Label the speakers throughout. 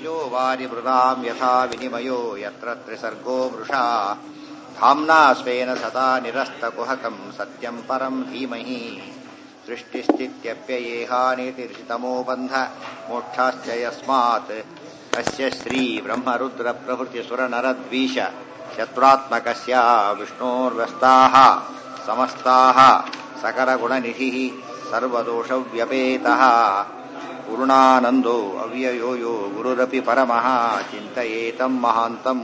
Speaker 1: तेजो वारिमृदाम् यथा विनिमयो यत्र त्रिसर्गो मृषा धाम्ना स्वेन सदा निरस्तकुहकम् सत्यम् परम् धीमहि सृष्टिस्थित्यप्ययेहानितिर्षितमो बन्ध मोक्षाश्च यस्मात् अस्य श्रीब्रह्मरुद्रप्रभृतिसुरनरद्वीष शत्रुरात्मकस्य विष्णोर्व्यस्ताः समस्ताः सकरगुणनिधिः सर्वदोषव्यपेतः पूर्णानन्दो ಅವ್ಯಯೋ ಯೋ ಗುರುರಪಿ ಪರಮಃ ಚಿಂತಯೇತಂ ಮಹಾಂತಂ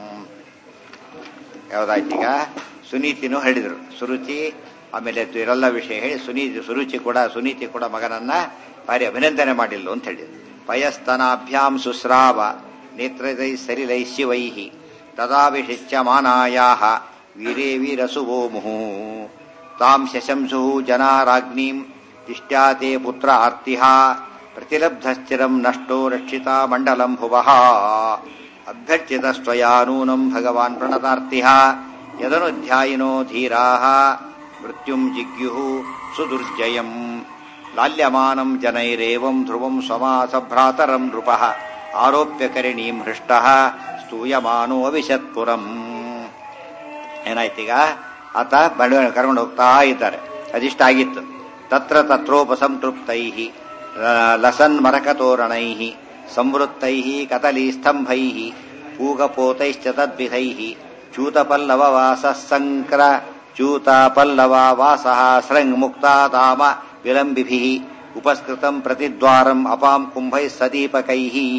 Speaker 1: ಯಾವ್ದಾಯ್ತೀಗ ಸುನೀತಿನೂ ಹೇಳಿದ್ರು ಸುರುಚಿ ಆಮೇಲೆ ಇವರೆಲ್ಲ ವಿಷಯ ಹೇಳಿ ಸುನೀತಿ ಸುರುಚಿ ಕೂಡ ಸುನೀತಿ ಕೂಡ ಮಗನನ್ನ ಭಾರಿ ಅಭಿನಂದನೆ ಮಾಡಿಲ್ಲ ಅಂತ ಹೇಳಿದ್ರು ಪಯಸ್ತನಾಭ್ಯಾಂ ಸುಸ್ರಾವ ನೇತ್ರದೈ ಸರಿಲೈ ಶಿವೈ ತದಾಭಿಷಿಚ್ಯಮಾನಾಯಾಹ ವೀರೇ ವೀರಸುವೋ ಮುಹು ತಾಂ ಶಶಂಸು ಜನಾರಾಜ್ಞೀಂ ತಿಷ್ಟ್ಯಾತೆ ಪುತ್ರ ಆರ್ತಿಹ ಪ್ರತಿಲಬ್ಧಶ್ಚಿರಂ ನಷ್ಟೋ ರಕ್ಷಿತಾ ಮಂಡಲಂ ಭುವಃ ಅಭ್ಯರ್ಚಿತಸ್ತ್ವಯಾ ನೂನಂ ಭಗವಾನ್ ಪ್ರಣತಾರ್ತಿಹ ಯದನುಧ್ಯಾಯಿನೋ ಧೀರಾಃ ಮೃತ್ಯುಂ ಜಿಗ್ಯುಃ ಸುದುರ್ಜಯಂ ಲಾಲ್ಯಮಾನಂ ಜನೈರೇವಂ ಧ್ರುವಂ ಸ್ವಮಾಸಭ್ರಾತರಂ ನೃಪಃ ಆರೋಪ್ಯ ಕರಿಣೀಂ ಹೃಷ್ಟಃ ಸ್ತೂಯಮಾನೋ ಅವಿಶತ್ಪುರಂ ಏನಾಯ್ತೀಗ ಆತ ಬಂಡ ಕರ್ಕೊಂಡು ಹೋಗ್ತಾ ಇದ್ದಾರೆ ಅದಿಷ್ಟ ಆಗಿತ್ತು ತತ್ರ ತತ್ರೋಪಸಂತೃಪ್ತೈ ಲಸನ್ ಮರಕತೋರಣೈ ಸಂವೃತ್ತೈ ಕದಲಿ ಸ್ತಂಭೈ ಪೂಗಪೋತೈಶ್ಚ ತದ್ವಿಧೈ ಚ್ಯೂತಪಲ್ಲವವಾಸ ಸಂಕ್ರ ಚ್ಯೂತಪಲ್ಲವ ವಾಸ ಸೃಂಗ್ ಮುಕ್ತಾದಾಮ ವಿಲಂಬಿಭಿ ಉಪಸ್ಕೃತಂ ಪ್ರತಿದ್ವಾರಂ ಅಪಾಂ ಕುಂಭೈ ಸದೀಪಕೈ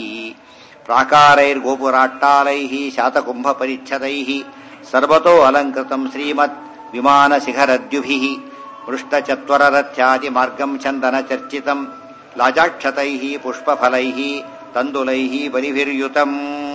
Speaker 1: ಪ್ರಾಕಾರೈರ್ಗೋಪುರಾಟ್ಟಾಲೈ ಶಾತಕುಂಭ ಪರಿಚ್ಛದೈ ಸರ್ವತೋ ಅಲಂಕೃತಂ ಶ್ರೀಮತ್ ವಿಮಾನ ಶಿಖರದ್ಯುಭಿ ಮೃಷ್ಟಚತ್ವರರಥ್ಯಾದಿ ಮಾರ್ಗಂ ಚಂದನ ಚರ್ಚಿತಂ ಲಾಜಾಕ್ಷತೈ ಪುಷ್ಪಫಲೈ ತಂದುಲೈ ಬಲಿಭಿರ್ಯುತಂ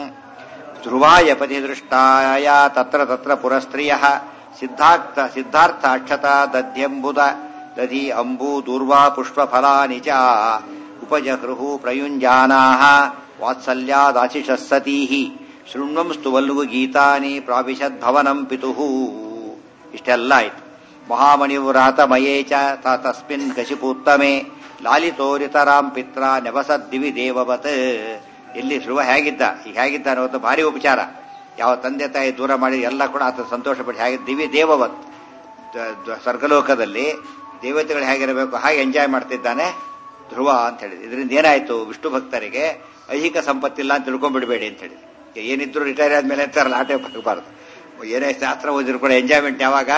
Speaker 1: ಧ್ರುವಾಯ ಪತಿದೃಷ್ಟಾಯ ತತ್ರ ತತ್ರ ಪುರಸ್ತ್ರಿಯ ಸಿದ್ಧಾರ್ಥ ಸಿದ್ಧಾರ್ಥಾಕ್ಷತ ದಧ್ಯಂಬುದ ದಧಿ ಅಂಬೂ ದೂರ್ವಾ ಪುಷ್ಪಫಲಾನಿ ಚ ಉಪಜಹೃಹು ಪ್ರಯುಂಜಾನಾಃ ವಾತ್ಸಲ್ಯಾದಾಶಿಷಃ ಸತೀಃ ಶೃಣ್ವಂಸ್ತು ವಲ್ವು ಗೀತಾನಿ ಪ್ರಾವಿಶದ್ಭವನಂ ಪಿತುಃ ಇಷ್ಟೆಲ್ಲ ಆಯ್ತು ಮಹಾಮಣಿವ್ರಾತಮಯೇ ಚ ತಸ್ಮಿನ್ ಕಶಿಪುತ್ತಮೆ ಲಾಲಿತೋರಿತರಾಂ ಪಿತ್ರ ನೆವಸದ್ದಿವಿ ದೇವವತ್ ಇಲ್ಲಿ ಧ್ರುವ ಹೇಗಿದ್ದ ಈಗ ಹೇಗಿದ್ದ ಅನ್ನೋದು ಭಾರಿ ಉಪಚಾರ ಯಾವ ತಂದೆ ತಾಯಿ ದೂರ ಮಾಡಿ ಎಲ್ಲ ಕೂಡ ಆತ ಸಂತೋಷಪಟ್ಟು ಹೇಗೆ ದಿವಿ ದೇವವತ್ ಸ್ವರ್ಗಲೋಕದಲ್ಲಿ ದೇವತೆಗಳು ಹೇಗಿರಬೇಕು ಹಾಗೆ ಎಂಜಾಯ್ ಮಾಡ್ತಿದ್ದಾನೆ ಧ್ರುವ ಅಂತ ಹೇಳಿದ್ರು ಇದರಿಂದ ಏನಾಯ್ತು ವಿಷ್ಣು ಭಕ್ತರಿಗೆ ಐಹಿಕ ಸಂಪತ್ತಿಲ್ಲ ಅಂತ ತಿಳ್ಕೊಂಡ್ಬಿಡ್ಬೇಡಿ ಅಂತ ಹೇಳಿ ಏನಿದ್ರು ರಿಟೈರ್ ಆದ್ಮೇಲೆ ಅಂತಾರಲ್ಲ ಆಟೆ ಬರಬಾರ್ದು ಏನೇ ಶಾಸ್ತ್ರ ಓದಿದ್ರು ಕೂಡ ಎಂಜಾಯ್ಮೆಂಟ್ ಯಾವಾಗ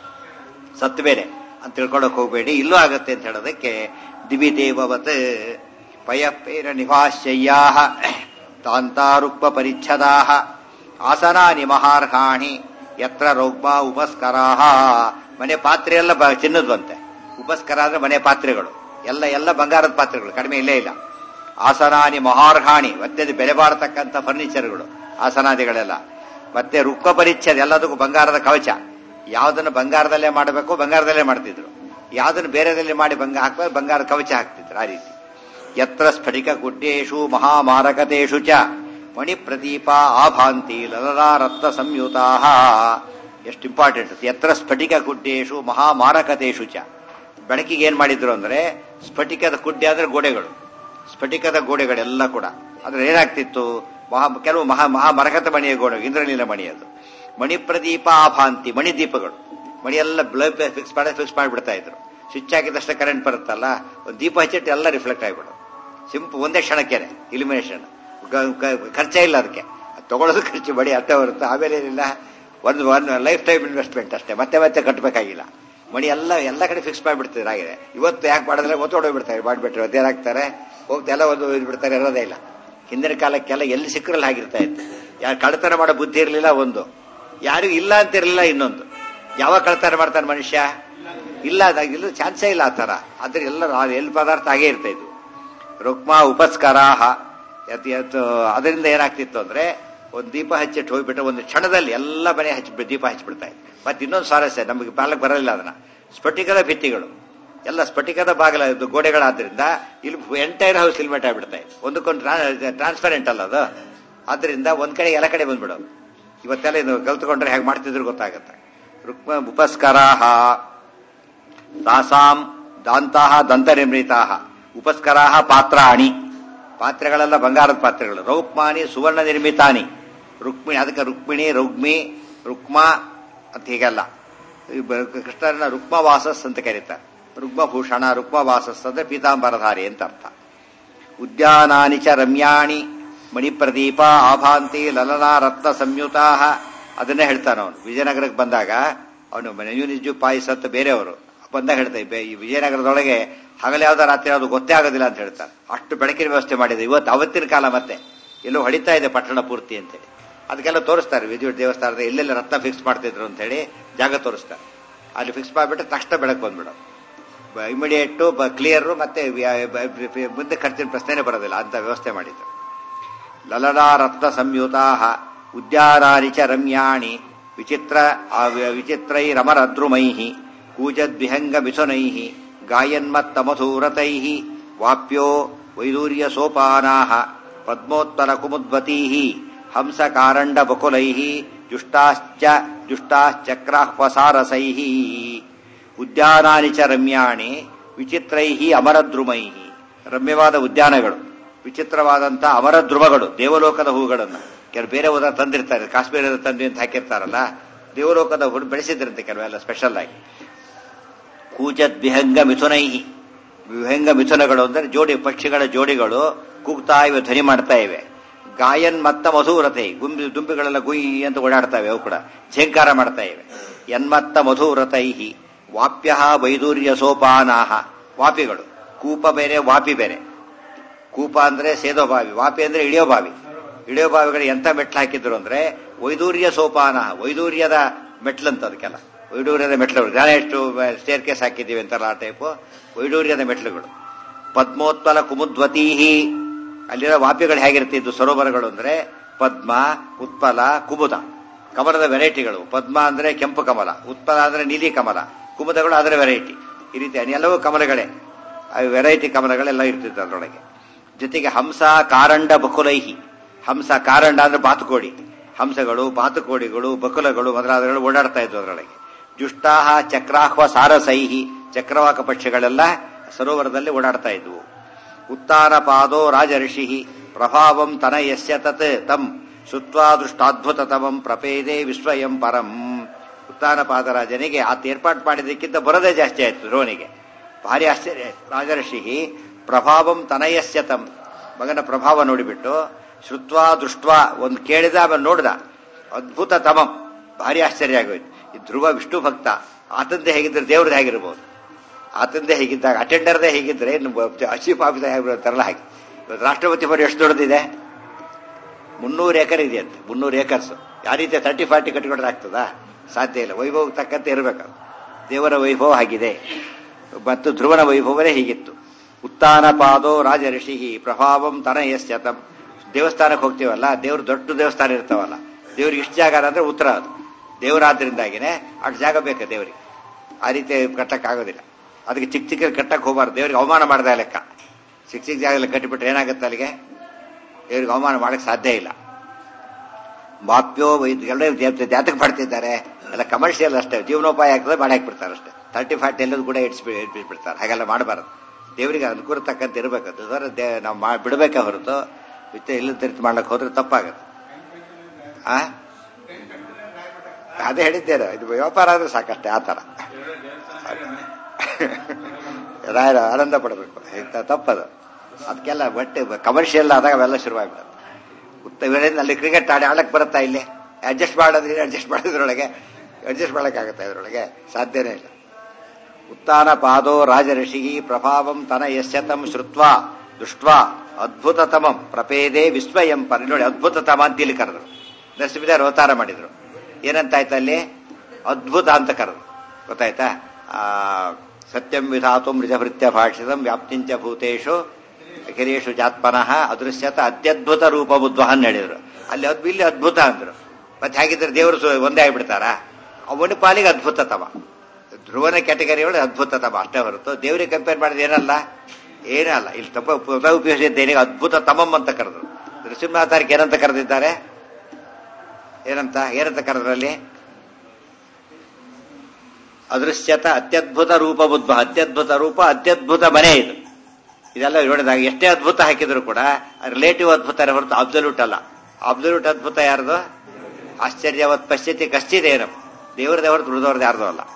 Speaker 1: ಸತ್ತು ಬೇರೆ ಅಂತ ತಿಳ್ಕೊಳಕ್ ಹೋಗಬೇಡಿ ಇಲ್ಲೂ ಆಗತ್ತೆ ಅಂತ ಹೇಳೋದಕ್ಕೆ ದಿವಿ ದೇವವತ್ ಪಯಪೇರ ನಿಭಾಶ್ಯಯ್ಯಾ ತಾಂತಾರುಕ್ಮ ಪರಿಚ್ಛದಾ ಆಸನಾನಿ ಮಹಾರ್ಹಾಣಿ ಯತ್ರ ರೌಗ್ಮ ಉಪಸ್ಕರಾ ಮನೆ ಪಾತ್ರೆ ಎಲ್ಲ ಚಿನ್ನದ್ವಂತೆ ಉಪಸ್ಕರ ಅಂದ್ರೆ ಮನೆ ಪಾತ್ರೆಗಳು ಎಲ್ಲ ಎಲ್ಲ ಬಂಗಾರದ ಪಾತ್ರೆಗಳು ಕಡಿಮೆ ಇಲ್ಲೇ ಇಲ್ಲ ಆಸನಾನಿ ಮಹಾರ್ಹಾಣಿ ಮತ್ತೆ ಬೆಲೆ ಬಾಳತಕ್ಕಂಥ ಫರ್ನಿಚರ್ಗಳು ಆಸನಾದಿಗಳೆಲ್ಲ ಮತ್ತೆ ರುಕ್ಕ ಪರಿಚ್ಛದ ಎಲ್ಲದಕ್ಕೂ ಬಂಗಾರದ ಕವಚ ಯಾವ್ದನ್ನು ಬಂಗಾರದಲ್ಲೇ ಮಾಡಬೇಕು ಬಂಗಾರದಲ್ಲೇ ಮಾಡ್ತಿದ್ರು ಯಾವ್ದನ್ನು ಬೇರೆದಲ್ಲಿ ಮಾಡಿ ಬಂಗ ಹಾಕ್ಬೇಕು ಬಂಗಾರದ ಕವಚ ಹಾಕ್ತಿದ್ರು ಆ ರೀತಿ ಯತ್ರ ಸ್ಫಟಿಕ ಗುಡ್ಡೇಶು ಮಹಾಮಾರಕತೇಶು ಚ ಮಣಿ ಪ್ರದೀಪ ಆಭಾಂತಿ ಲಲಲಾ ರತ್ನ ಸಂಯುತಾ ಎಷ್ಟು ಇಂಪಾರ್ಟೆಂಟ್ ಯತ್ರ ಸ್ಫಟಿಕ ಗುಡ್ಡೇಶು ಮಹಾಮಾರಕತೇಶು ಚ ಬೆಳಕಿಗೆ ಏನ್ ಮಾಡಿದ್ರು ಅಂದ್ರೆ ಸ್ಫಟಿಕದ ಗುಡ್ಡೆ ಅಂದ್ರೆ ಗೋಡೆಗಳು ಸ್ಫಟಿಕದ ಗೋಡೆಗಳೆಲ್ಲ ಕೂಡ ಅದ್ರ ಏನಾಗ್ತಿತ್ತು ಮಹಾ ಕೆಲವು ಮಹಾ ಮಹಾಮರಕತ ಮಣಿಯ ಗೋಡೆ ಇಂದ್ರಲೀಲ ಮಣಿಯದು ಮಣಿ ಪ್ರದೀಪ ಆಭಾಂತಿ ಮಣಿ ದೀಪಗಳು ಮಣಿ ಎಲ್ಲ ಬ್ಲಬ್ ಫಿಕ್ಸ್ ಮಾಡಿ ಫಿಕ್ಸ್ ಮಾಡಿಬಿಡ್ತಾ ಇದ್ರು ಸ್ವಿಚ್ ಹಾಕಿದಷ್ಟೇ ಕರೆಂಟ್ ಬರುತ್ತಲ್ಲ ಒಂದು ದೀಪ ಹಚ್ಚಿಟ್ಟು ಎಲ್ಲ ರಿಫ್ಲೆಕ್ಟ್ ಆಗಿಬಿಡು ಸಿಂಪಲ್ ಒಂದೇ ಕ್ಷಣಕ್ಕೇನೆ ಇಲ್ಯುಮಿನೇಷನ್ ಖರ್ಚೇ ಇಲ್ಲ ಅದಕ್ಕೆ ತಗೊಳ್ಳೋದು ಖರ್ಚು ಬಡಿ ಅಷ್ಟೇ ಬರುತ್ತೆ ಆಮೇಲೆ ಏನಿಲ್ಲ ಒಂದು ಒನ್ ಲೈಫ್ ಟೈಮ್ ಇನ್ವೆಸ್ಟ್ಮೆಂಟ್ ಅಷ್ಟೇ ಮತ್ತೆ ಮತ್ತೆ ಕಟ್ಟಬೇಕಾಗಿಲ್ಲ ಮಣಿ ಎಲ್ಲ ಎಲ್ಲ ಕಡೆ ಫಿಕ್ಸ್ ಮಾಡಿಬಿಡ್ತಿದ್ರು ಆಗಿದೆ ಇವತ್ತು ಯಾಕೆ ಮಾಡಿದ್ರೆ ಒತ್ತೋಡೋಗ್ಬಿಡ್ತಾರೆ ಮಾಡಿಬಿಟ್ರೆ ಅದೇನಾಗ್ತಾರೆ ಹೋಗ್ತಾ ಎಲ್ಲ ಒಂದು ಬಿಡ್ತಾರೆ ಇರೋದೇ ಇಲ್ಲ ಹಿಂದಿನ ಕಾಲಕ್ಕೆಲ್ಲ ಎಲ್ಲಿ ಸಿಕ್ಕರಲ್ಲಿ ಆಗಿರ್ತಾ ಇತ್ತು ಯಾರು ಕಳ್ತನ ಮಾಡೋ ಬುದ್ಧಿ ಇರಲಿಲ್ಲ ಒಂದು ಯಾರಿಗೂ ಇಲ್ಲ ಅಂತಿರಲಿಲ್ಲ ಇನ್ನೊಂದು ಯಾವಾಗ ಕಳ್ತನ ಮಾಡ್ತಾನೆ ಮನುಷ್ಯ ಇಲ್ಲ ಅದಾಗಿಲ್ಲ ಚಾನ್ಸೇ ಇಲ್ಲ ಆ ತರ ಆದ್ರೆ ಎಲ್ಲ ಎಲ್ಲಿ ಪದಾರ್ಥ ಹಾಗೆ ಇರ್ತಾ ಇದ್ವು ರುಕ್ಮ ಉಪಸ್ಕರಾಹ ಅದರಿಂದ ಏನಾಗ್ತಿತ್ತು ಅಂದ್ರೆ ಒಂದು ದೀಪ ಹಚ್ಚಿಟ್ಟು ಹೋಗ್ಬಿಟ್ರೆ ಒಂದು ಕ್ಷಣದಲ್ಲಿ ಎಲ್ಲ ಮನೆ ಹಚ್ಚಿ ದೀಪ ಹಚ್ಚಿಬಿಡ್ತಾ ಇತ್ತು ಮತ್ತೆ ಇನ್ನೊಂದು ಸ್ವಾರಸ್ಯ ನಮಗೆ ಪಾಲಕ್ ಬರಲಿಲ್ಲ ಅದನ್ನ ಸ್ಫಟಿಕದ ಭಿತ್ತಿಗಳು ಎಲ್ಲ ಸ್ಫಟಿಕದ ಬಾಗಿಲ ಗೋಡೆಗಳಾದ್ರಿಂದ ಇಲ್ಲಿ ಎಂಟೈರ್ ಹೌಸ್ ಇಲ್ಮೆಟ್ ಆಗ್ಬಿಡ್ತಾ ಇತ್ತು ಒಂದಕ್ಕೊಂದು ಟ್ರಾನ್ಸ್ಪರೆಂಟ್ ಅಲ್ಲ ಅದು ಆದ್ರಿಂದ ಒಂದ್ ಕಡೆ ಎಲ್ಲ ಕಡೆ ಬಂದ್ಬಿಡೋದು ಇವತ್ತೆಲ್ಲ ಇದು ಕಲ್ತ್ಕೊಂಡ್ರೆ ಹೇಗೆ ಮಾಡ್ತಿದ್ರು ಗೊತ್ತಾಗತ್ತೆ ರುಕ್ಮ ಉಪಸ್ಕರಾಹ ತಾಸಾಂ ದಾಂತಾಹ ದಂತನಿರ್ಮಿತಾಹ ಉಪಸ್ಕರಾಹ ಪಾತ್ರಾಣಿ ಪಾತ್ರೆಗಳೆಲ್ಲ ಬಂಗಾರದ ಪಾತ್ರೆಗಳು ರೌಕ್ಮಾನಿ ಸುವರ್ಣ ನಿರ್ಮಿತಾನಿ ರುಕ್ಮಿಣಿ ಅದಕ್ಕೆ ರುಕ್ಮಿಣಿ ರುಗ್ಮಿ ರುಕ್ಮಾ ಅಂತ ಹೀಗೆಲ್ಲ ಈ ಬ- ಕೃಷ್ಣರನ್ನ ರುಕ್ಮವಾಸಸ್ ಅಂತ ಕರೀತಾರೆ ರುಗ್ಮಭೂಷಣ ರುಕ್ಮವಾಸಸ್ ಅಂದ್ರೆ ಪೀತಾಂಬರಧಾರಿ ಅಂತ ಅರ್ಥ ಉದ್ಯಾನಾನಿ ಚ ರಮ್ಯಾಣಿ ಮಣಿಪ್ರದೀಪ ಆಭಾಂತಿ ಲಲನಾ ರತ್ನ ಸಂಯುತಾ ಅದನ್ನೇ ಹೇಳ್ತಾನೆ ಅವನು ವಿಜಯನಗರಕ್ಕೆ ಬಂದಾಗ ಅವನು ಮನೆಯುನಿಜು ಪಾಯಸ ಅಂತ ಬೇರೆಯವರು ಬಂದಾಗ ಹೇಳ್ತಾರೆ ಬೆ- ಈ ವಿಜಯನಗರದೊಳಗೆ ಹಗಲು ಯಾವ್ದೋ ರಾತ್ರಿ ಯಾವ್ದು ಗೊತ್ತೇ ಆಗೋದಿಲ್ಲ ಅಂತ ಹೇಳ್ತಾರೆ ಅಷ್ಟು ಬೆಳಕಿನ ವ್ಯವಸ್ಥೆ ಮಾಡಿದೆ ಇವತ್ತು ಅವತ್ತಿನ ಕಾಲ ಮತ್ತೆ ಎಲ್ಲೋ ಹೊಡಿತಾ ಇದೆ ಪಟ್ಟಣ ಪೂರ್ತಿ ಅಂತೇಳಿ ಅದಕ್ಕೆಲ್ಲ ತೋರಿಸ್ತಾರೆ ವಿದ್ಯುತ್ ದೇವಸ್ಥಾನದ ಎಲ್ಲೆಲ್ಲ ರತ್ನ ಫಿಕ್ಸ್ ಮಾಡ್ತಿದ್ರು ಅಂತ ಹೇಳಿ ಜಾಗ ತೋರಿಸ್ತಾರೆ ಅಲ್ಲಿ ಫಿಕ್ಸ್ ಮಾಡಿಬಿಟ್ಟು ತಕ್ಷಣ ಬೆಳಕು ಬಂದ್ಬಿಡೋದು ಇಮಿಡಿಯೇಟ್ ಕ್ಲಿಯರ್ ಮತ್ತೆ ವ್ಯ- ಬ- ಬ- ಮುಂದೆ ಖರ್ಚಿನ ಪ್ರಶ್ನೆನೇ ಬರೋದಿಲ್ಲ ಅಂತ ವ್ಯವಸ್ಥೆ ಮಾಡಿದ್ರು ಲಲನಾ ರತ್ನ ಸಂಯುತಾ ಉದ್ಯಾನಾನಿ ಚ ರಮ್ಯಾಣಿ ವಿಚಿತ್ರ ವಿಚಿತ್ರೈರಮರದ್ರುಮೈ ಕೂಜದ್ವಿಹಂಗ ಮಿಥುನೈ ಗಾಯನ್ಮತ್ತಮಧೂರತೈ ವಾಪ್ಯೋ ವೈದೂರ್ಯ ಸೋಪಾನಾ ಪದ್ಮೋತ್ತರ ಕುಮುದ್ವತೀ ಹಂಸ ಕಾರಂಡ ಬಕುಲೈ ಜುಷ್ಟಾಶ್ಚ ಜುಷ್ಟಾಶ್ಚಕ್ರಾಹ್ವಸಾರಸೈ ಉದ್ಯಾನಾನಿ ಚ ರಮ್ಯಾಣಿ ವಿಚಿತ್ರೈ ಅಮರದ್ರುಮೈ ರಮ್ಯವಾದ ಉದ್ಯಾನಗಳು ವಿಚಿತ್ರವಾದಂಥ ಅಮರದ್ರುಮಗಳು ದೇವಲೋಕದ ಹೂಗಳನ್ನು ಕೆಲವು ಬೇರೆ ಹೋದ ತಂದಿರ್ತಾರೆ ಕಾಶ್ಮೀರದ ತಂದು ಅಂತ ಹಾಕಿರ್ತಾರಲ್ಲ ದೇವಲೋಕದ ಹೂ ಬೆಳೆಸಿದ್ರಂತೆ ಕೆಲವೆಲ್ಲ ಸ್ಪೆಷಲ್ ಆಗಿ ಕೂಜದ್ ವಿಹಂಗ ಮಿಥುನೈ ವಿಹಂಗ ಮಿಥುನಗಳು ಅಂದ್ರೆ ಜೋಡಿ ಪಕ್ಷಿಗಳ ಜೋಡಿಗಳು ಕೂಗ್ತಾ ಇವೆ ಧ್ವನಿ ಮಾಡ್ತಾ ಇವೆ ಗಾಯನ್ ಮತ್ತ ಮಧುರತೆ ಗುಂಬಿ ದುಂಬಿಗಳೆಲ್ಲ ಗುಯಿ ಅಂತ ಓಡಾಡ್ತವೆ ಅವು ಕೂಡ ಝೇಂಕಾರ ಮಾಡ್ತಾ ಇವೆ ಯನ್ಮತ್ತ ಮಧುರತೈ ವಾಪ್ಯ ವೈದೂರ್ಯ ಸೋಪಾನಾಹ ವಾಪಿಗಳು ಕೂಪ ಬೇರೆ ವಾಪಿ ಬೇರೆ ಕೂಪ ಅಂದ್ರೆ ಸೇದೋ ಬಾವಿ ವಾಪಿ ಅಂದ್ರೆ ಇಳಿಯೋ ಬಾವಿ ಇಳಿಯೋ ಬಾವಿಗಳು ಎಂತ ಮೆಟ್ಲು ಹಾಕಿದ್ರು ಅಂದ್ರೆ ವೈದೂರ್ಯ ಸೋಪಾನ ವೈದೂರ್ಯದ ಮೆಟ್ಲಂತ ಅದಕ್ಕೆಲ್ಲ ವೈಡೂರ್ಯದ ಮೆಟ್ಲುಗಳು ಗ್ರಾನೈಟ್ ಸ್ಟೇರ್ ಕೇಸ್ ಹಾಕಿದ್ದೀವಿ ಅಂತಾರಲ್ಲ ಆ ಟೈಪು ವೈಡೂರ್ಯದ ಮೆಟ್ಲುಗಳು ಪದ್ಮೋತ್ಪಲ ಕುಮುದ್ವತೀಹಿ ಅಲ್ಲಿರೋ ವಾಪ್ಯಗಳು ಹೇಗಿರ್ತಿದ್ದು ಸರೋವರಗಳು ಅಂದ್ರೆ ಪದ್ಮ ಉತ್ಪಲ ಕುಮುದ ಕಮಲದ ವೆರೈಟಿಗಳು ಪದ್ಮ ಅಂದ್ರೆ ಕೆಂಪು ಕಮಲ ಉತ್ಪಲ ಅಂದ್ರೆ ನೀಲಿ ಕಮಲ ಕುಮುದಗಳು ಅದರ ವೆರೈಟಿ ಈ ರೀತಿ ಎಲ್ಲವೂ ಕಮಲಗಳೇ ವೆರೈಟಿ ಕಮಲಗಳೆಲ್ಲ ಇರ್ತಿತ್ತು ಅದರೊಳಗೆ ಜೊತೆಗೆ ಹಂಸ ಕಾರಂಡ ಬಕುಲೈಹಿ ಹಂಸ ಕಾರಂಡ ಅಂದ್ರೆ ಬಾತುಕೋಡಿ ಹಂಸಗಳು ಬಾತುಕೋಡಿಗಳು ಬಕುಲಗಳು ಮೊದಲಾದಗಳು ಓಡಾಡ್ತಾ ಇದ್ವು ಅದರೊಳಗೆ ಜುಷ್ಟಾಹ ಚಕ್ರಾಹ್ವ ಸಾರಸೈಹಿ ಚಕ್ರವಾಕ ಪಕ್ಷಿಗಳೆಲ್ಲ ಸರೋವರದಲ್ಲಿ ಓಡಾಡ್ತಾ ಇದ್ವು ಉತ್ತಾನ ಪಾದೋ ರಾಜಋಷಿ ಪ್ರಭಾವಂ ತನಯಸ್ಯ ತತ್ ತಂ ಶುತ್ವಾ ದೃಷ್ಟಾದ್ಭುತತಮಂ ಪ್ರಪೇದೆ ವಿಶ್ವಯಂ ಪರಂ ಉತ್ತಾನ ಪಾದರಾಜನಿಗೆ ಆತ ಏರ್ಪಾಟ್ ಮಾಡಿದ್ದಕ್ಕಿಂತ ಬರೋದೇ ಜಾಸ್ತಿ ಆಯ್ತು ರೋನಿಗೆ ಭಾರಿ ಆಶ್ಚರ್ಯ ಆಯ್ತು ರಾಜಋಷಿ ಪ್ರಭಾವಂ ತನಯಸ್ಯ ತಂ ಮಗನ ಪ್ರಭಾವ ನೋಡಿಬಿಟ್ಟು ಶ್ರುತ್ವಾ ದೃಷ್ಟ್ವಾ ಒಂದು ಕೇಳಿದ ಆಮೇಲೆ ನೋಡ್ದ ಅದ್ಭುತ ತಮಂ ಭಾರಿ ಆಶ್ಚರ್ಯ ಆಗೋಯ್ತು ಈ ಧ್ರುವ ವಿಷ್ಣು ಭಕ್ತ ಆತಂದೆ ಹೇಗಿದ್ರೆ ದೇವ್ರದ್ದು ಹೇಗಿರ್ಬೋದು ಆತಂದೆ ಹೇಗಿದ್ದಾಗ ಅಟೆಂಡರ್ದೇ ಹೇಗಿದ್ರೆ ಇನ್ನು ಚೀಫ್ ಆಫೀಸರ್ ಹೇಗಿರ್ತಾರಲ್ಲ ಹಾಗೆ ಇವತ್ತು ರಾಷ್ಟ್ರಪತಿ ಭವನ ಎಷ್ಟು ದೊಡ್ಡದಿದೆ ಮುನ್ನೂರು ಎಕರ್ ಇದೆಯಂತೆ ಮುನ್ನೂರು ಏಕರ್ಸ್ ಯಾವ ರೀತಿ ತರ್ಟಿ ಫಾರ್ಟಿ ಕಟ್ಟಿಕೊಂಡ್ರೆ ಆಗ್ತದಾ ಸಾಧ್ಯ ಇಲ್ಲ ವೈಭವ ತಕ್ಕಂತೆ ಇರಬೇಕು ದೇವರ ವೈಭವ ಆಗಿದೆ ಮತ್ತು ಧ್ರುವನ ವೈಭವನೇ ಹೀಗಿತ್ತು ಉತ್ತಾನ ಪಾದೋ ರಾಜ ಋಷಿ ಪ್ರಭಾವಂ ತನಯಸ್ಯತಂ ದೇವಸ್ಥಾನಕ್ಕೆ ಹೋಗ್ತೀವಲ್ಲ ದೇವ್ರು ದೊಡ್ಡ ದೇವಸ್ಥಾನ ಇರ್ತಾವಲ್ಲ ದೇವ್ರಿಗೆ ಇಷ್ಟು ಜಾಗ ಅಂದ್ರೆ ಉತ್ತರ ಅದು ದೇವರಾದ್ರಿಂದಾಗಿನೇ ಅಷ್ಟು ಜಾಗ ಬೇಕು ದೇವರಿಗೆ ಆ ರೀತಿ ಕಟ್ಟಕ್ ಆಗೋದಿಲ್ಲ ಅದಕ್ಕೆ ಚಿಕ್ಕ ಚಿಕ್ಕ ಕಟ್ಟಕ್ ಹೋಗಬಾರ್ದು ದೇವರಿಗೆ ಅವಮಾನ ಮಾಡ್ದ ಲೆಕ್ಕ ಚಿಕ್ಕ ಚಿಕ್ಕ ಜಾಗದಲ್ಲಿ ಕಟ್ಟಿಬಿಟ್ರೆ ಏನಾಗುತ್ತೆ ಅಲ್ಲಿಗೆ ದೇವರಿಗೆ ಅವಮಾನ ಮಾಡಕ್ ಸಾಧ್ಯ ಇಲ್ಲ ಮಾಪ್ಯೋ ಎಲ್ಲ ಜಾತಕ ಮಾಡ್ತಿದ್ದಾರೆ ಎಲ್ಲ ಕಮರ್ಷಿಯಲ್ ಅಷ್ಟೇ ಜೀವನೋಪಾಯ ಆಗ್ತದೆ ಮಾಡಿ ಹಾಕ್ಬಿಡ್ತಾರೆ ಅಷ್ಟೇ ತರ್ಟಿ ಫಾರ್ಟಿ ಎಲ್ಲದೂ ಕೂಡ ಇಡ್ಸ್ಬಿ ಇಟ್ಬಿಡ್ತಾರೆ ಹಾಗೆಲ್ಲ ಮಾಡಬಾರದು ದೇವರಿಗೆ ಅನುಕೂಲ ತಕ್ಕಂತೆ ಇರಬೇಕು ಅದು ದೇ ನಾವು ಮಾ ಬಿಡಬೇಕೆ ಹೊರತು ವಿತ್ತ ಇಲ್ಲದ ರೀತಿ ಮಾಡ್ಲಿಕ್ಕೆ ಹೋದ್ರೆ ತಪ್ಪಾಗುತ್ತೆ ಆ ಅದೇ ಹೇಳಿದ್ದೇನೆ ಇದು ವ್ಯಾಪಾರ ಆದ್ರೆ ಸಾಕಷ್ಟೇ ಆ ಥರ ರಾಯರ ಆನಂದ ಪಡಬೇಕು ತಪ್ಪದು ಅದಕ್ಕೆಲ್ಲ ಬಟ್ಟೆ ಕಮರ್ಷಿಯಲ್ ಆದಾಗ ಅವೆಲ್ಲ ಶುರುವಾಗ್ಬಿಡುತ್ತೆ ಉತ್ತಮ ಅಲ್ಲಿ ಕ್ರಿಕೆಟ್ ಆಡಿ ಆಡಕ್ ಬರುತ್ತಾ ಇಲ್ಲಿ ಅಡ್ಜಸ್ಟ್ ಮಾಡೋದ್ರೆ ಅಡ್ಜಸ್ಟ್ ಮಾಡೋದ್ರೊಳಗೆ ಅಡ್ಜಸ್ಟ್ ಮಾಡೋಕ್ಕಾಗತ್ತೆ ಅದರೊಳಗೆ ಸಾಧ್ಯನೇ ಇಲ್ಲ ಉತ್ತಾನ ಪಾದೋ ರಾಜಋಷಿ ಪ್ರಭಾವಂ ತನ ಯಶ್ಯತಂ ಶ್ರುತ್ವಾ ದೃಷ್ಟ್ವಾ ಅದ್ಭುತತಮಂ ಪ್ರಪೇದೆ ವಿಸ್ಮಯಂ ಪರ ನೋಡಿ ಅದ್ಭುತತಮ ಅಂತ ಇಲ್ಲಿ ಕರೆದ್ರು ನರಸಿಂಹದೇವರು ಅವತಾರ ಮಾಡಿದ್ರು ಏನಂತಾಯ್ತು ಅಲ್ಲಿ ಅದ್ಭುತ ಅಂತ ಕರೆದ್ರು ಗೊತ್ತಾಯ್ತಾ ಆ ಸತ್ಯಂ ವಿಧಾತು ಮೃಜಭೃತ್ಯ ಭಾಷಿತಂ ವ್ಯಾಪ್ತಿಂಚ ಭೂತೇಶು ಅಖಿಲೇಶು ಜಾತ್ಮನಃ ಅದೃಶ್ಯತ ಅತ್ಯದ್ಭುತ ರೂಪ ಬುದ್ಧಹನ್ ಹೇಳಿದ್ರು ಅಲ್ಲಿ ಅದ್ ಇಲ್ಲಿ ಅದ್ಭುತ ಅಂದ್ರು ಮತ್ತೆ ಹಾಗಿದ್ರೆ ದೇವರು ಸು- ಒಂದೇ ಆಗ್ಬಿಡ್ತಾರ ಅವನ ಪಾಲಿಗೆ ಅದ್ಭುತ ತಮ ಧ್ರುವನ ಕ್ಯಾಟಗರಿ ಒಳಗೆ ಅದ್ಭುತ ತಮ ಅಷ್ಟೇ ಹೊರತು ದೇವರಿಗೆ ಕಂಪೇರ್ ಮಾಡಿದ್ರೆ ಏನಲ್ಲ ಏನಲ್ಲ ಇಲ್ಲಿ ತಪ್ಪ ಪದ ಉಪಯೋಗಿಸಿದ್ದೇನೆ ಅದ್ಭುತ ತಮಂ ಅಂತ ಕರೆದ್ರು ನರಸಿಂಹನಾಥಾರಿಗೆ ಏನಂತ ಕರೆದಿದ್ದಾರೆ ಏನಂತ ಏನಂತ ಕರೆದ್ರಲ್ಲಿ ಅದೃಶ್ಯತ ಅತ್ಯದ್ಭುತ ರೂಪ ಬುದ್ಧ ಅತ್ಯದ್ಭುತ ರೂಪ ಅತ್ಯದ್ಭುತ ಮನೆ ಇದು ಇದೆಲ್ಲ ನೋಡಿದಾಗ ಎಷ್ಟೇ ಅದ್ಭುತ ಹಾಕಿದ್ರು ಕೂಡ ರಿಲೇಟಿವ್ ಅದ್ಭುತ ಹೊರತು ಅಬ್ಸಲ್ಯೂಟ್ ಅಲ್ಲ ಅಬ್ಸಲ್ಯೂಟ್ ಅದ್ಭುತ ಯಾರ್ದು ಆಶ್ಚರ್ಯವತ್ ಪಶ್ಚಿತಿ ಕಶ್ಚಿದೇನು ದೇವರದೇ ಹೊರತು ಉಳಿದವ್ರದ್ದು ಯಾರ್ದು ಅಲ್ಲ